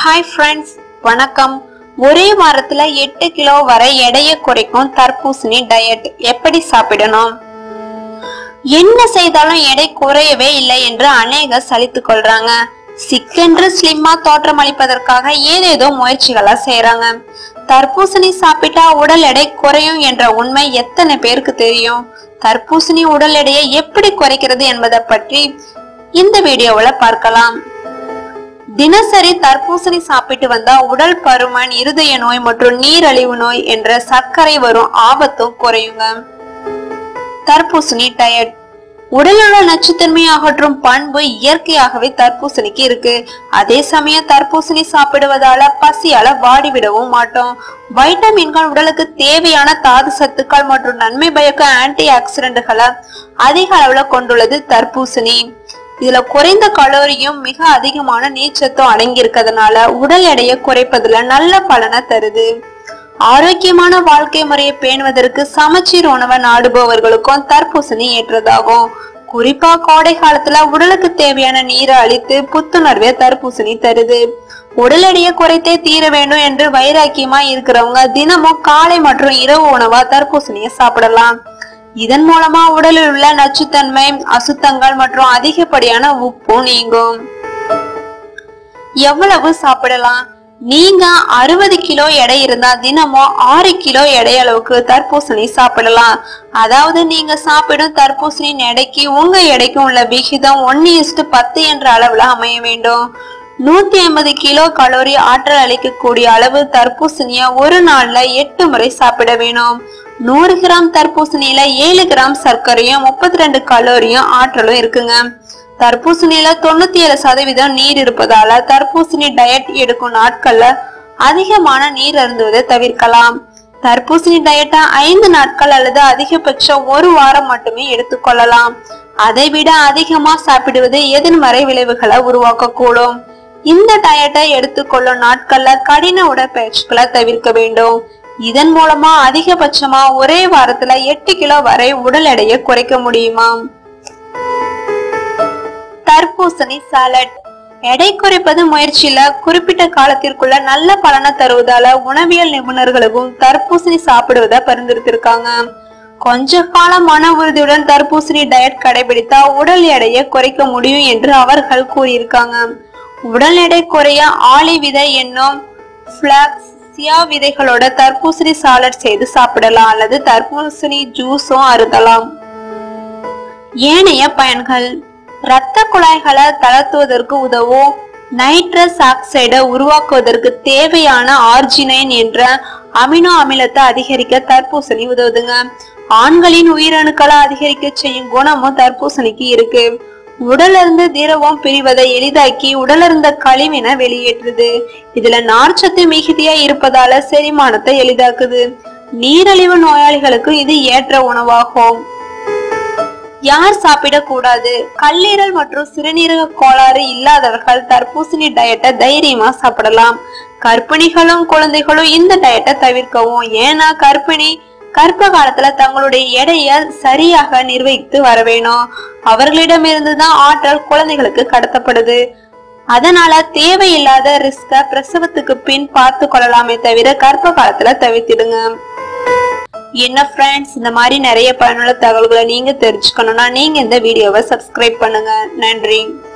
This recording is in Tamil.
ஹாய் ஃப்ரெண்ட்ஸ் வணக்கம் ஒரே வாரத்துல எட்டு கிலோ வரை எடையை குறைக்கும் தர்பூசணி டயட் எப்படி சாப்பிடணும் என்ன செய்தாலும் எடை குறையவே இல்லை என்று அநேகர் சலித்துக் கொள்றாங்க சிக்கென்று ஸ்லிம்மா தோற்றமளிப்பதற்காக ஏதேதோ முயற்சிகளா செய்யறாங்க தர்பூசணி சாப்பிட்டா உடல் எடை குறையும் என்ற உண்மை எத்தனை பேருக்கு தெரியும் தர்பூசணி உடல் எடையை எப்படி குறைக்கிறது என்பதை பற்றி இந்த வீடியோவுல பார்க்கலாம் தினசரி தர்பூசணி சாப்பிட்டு வந்தா உடல் பருமன் இருதய நோய் மற்றும் நீரழிவு நோய் என்ற சர்க்கரை வரும் ஆபத்தும் குறையுங்க தர்பூசணி டயட் உடலுள்ள நச்சுத்தன்மையை அகற்றும் பண்பு இயற்கையாகவே தர்பூசணிக்கு இருக்கு அதே சமயம் தர்பூசணி சாப்பிடுவதால பசியால வாடி விடவும் மாட்டோம் வைட்டமின்கள் உடலுக்கு தேவையான தாது சத்துக்கள் மற்றும் நன்மை பயக்கும் ஆன்டி ஆக்சிடென்ட்களை அதிக அளவுல கொண்டுள்ளது தர்பூசணி இதுல குறைந்த கலோரியும் மிக அதிகமான நீர்ச்சத்தும் அடங்கி இருக்கிறதுனால உடல் எடையை குறைப்பதுல நல்ல பலனை தருது ஆரோக்கியமான வாழ்க்கை முறையை பேணுவதற்கு சமச்சீர் உணவை நாடுபவர்களுக்கும் தர்பூசணி ஏற்றதாகும் குறிப்பா கோடை காலத்துல உடலுக்கு தேவையான நீரை அளித்து புத்துணர்வை தர்பூசணி தருது உடல் எடையை குறைத்தே தீர வேண்டும் என்று வைராக்கியமா இருக்கிறவங்க தினமும் காலை மற்றும் இரவு உணவா தர்பூசணியை சாப்பிடலாம் இதன் மூலமா உடலில் உள்ள நச்சுத்தன்மை அசுத்தங்கள் மற்றும் அதிகப்படியான உப்பும் நீங்கும் எவ்வளவு சாப்பிடலாம் நீங்க அறுபது கிலோ எடை இருந்தா தினமும் ஆறு கிலோ எடை அளவுக்கு தர்பூசணி சாப்பிடலாம் அதாவது நீங்க சாப்பிடும் தர்பூசணியின் எடைக்கு உங்க எடைக்கும் உள்ள விகிதம் ஒன்னு இஸ்டு பத்து என்ற அளவுல அமைய வேண்டும் நூத்தி ஐம்பது கிலோ கலோரி ஆற்றல் அளிக்கக்கூடிய அளவு தர்பூசணிய ஒரு நாள்ல எட்டு முறை சாப்பிட வேணும் நூறு கிராம் தர்பூசணியில ஏழு கிராம் சர்க்கரையும் முப்பத்தி ரெண்டு கலோரியும் ஆற்றலும் இருக்குங்க தர்பூசணியில தொண்ணூத்தி ஏழு சதவீதம் நீர் இருப்பதால தர்பூசணி டயட் எடுக்கும் நாட்கள்ல அதிகமான நீர் அருந்துவதை தவிர்க்கலாம் தர்பூசணி டயட்டை ஐந்து நாட்கள் அல்லது அதிகபட்சம் ஒரு வாரம் மட்டுமே எடுத்துக்கொள்ளலாம் அதை விட அதிகமா சாப்பிடுவது எதிர்மறை விளைவுகளை உருவாக்கக்கூடும் இந்த டயட்டை எடுத்துக்கொள்ளும் நாட்கள்ல கடின உடற்பயிற்சிகளை தவிர்க்க வேண்டும் இதன் மூலமா அதிகபட்சமா ஒரே வாரத்துல எட்டு கிலோ வரை உடல் எடையை குறைக்க முடியுமா தர்பூசணி சாலட் எடை குறைப்பது முயற்சியில குறிப்பிட்ட காலத்திற்குள்ள நல்ல பலனை தருவதால உணவியல் நிபுணர்களுக்கும் தர்பூசணி சாப்பிடுவதை பரிந்துரைத்திருக்காங்க கொஞ்ச காலம் மன உறுதியுடன் தர்பூசணி டயட் கடைபிடித்தா உடல் எடையை குறைக்க முடியும் என்று அவர்கள் கூறியிருக்காங்க உடல் எடை குறைய ஆளி விதை என்னும் பிளாக்ஸ் சியா விதைகளோட தர்பூசணி சாலட் செய்து சாப்பிடலாம் அல்லது தர்பூசணி ஜூஸும் அருந்தலாம் ஏனைய பயன்கள் இரத்த குழாய்களை தளர்த்துவதற்கு உதவும் நைட்ரஸ் ஆக்சைடை உருவாக்குவதற்கு தேவையான ஆர்ஜினைன் என்ற அமினோ அமிலத்தை அதிகரிக்க தர்பூசணி உதவுதுங்க ஆண்களின் உயிரணுக்களை அதிகரிக்க செய்யும் குணமும் தர்பூசணிக்கு இருக்கு உடல்ல இருந்து திரவம் பிரிவதை எளிதாக்கி உடல்ல இருந்த கழிவினை வெளியேற்றுது இதுல நார்ச்சத்து மிகுதியா இருப்பதால செரிமானத்தை எளிதாக்குது நீரழிவு நோயாளிகளுக்கு இது ஏற்ற உணவாகும் யார் சாப்பிடக்கூடாது கல்லீரல் மற்றும் சிறுநீரக கோளாறு இல்லாதவர்கள் தர்பூசணி டயட்டை தைரியமா சாப்பிடலாம் கர்ப்பிணிகளும் குழந்தைகளும் இந்த டயட்டை தவிர்க்கவும் ஏன்னா கர்ப்பிணி கர்ப்ப காலத்துல தங்களுடைய எடையை சரியாக நிர்வகித்து வர வேணும் அவர்களிடமிருந்து தான் ஆற்றல் குழந்தைகளுக்கு கடத்தப்படுது அதனால தேவையில்லாத ரிஸ்க பிரசவத்துக்கு பின் பார்த்து கொள்ளலாமே தவிர கர்ப்ப காலத்துல தவிர்த்திடுங்க என்ன ஃப்ரெண்ட்ஸ் இந்த மாதிரி நிறைய பயனுள்ள தகவல்களை நீங்க தெரிஞ்சுக்கணும்னா நீங்க இந்த வீடியோவை சப்ஸ்கிரைப் பண்ணுங்க நன்றி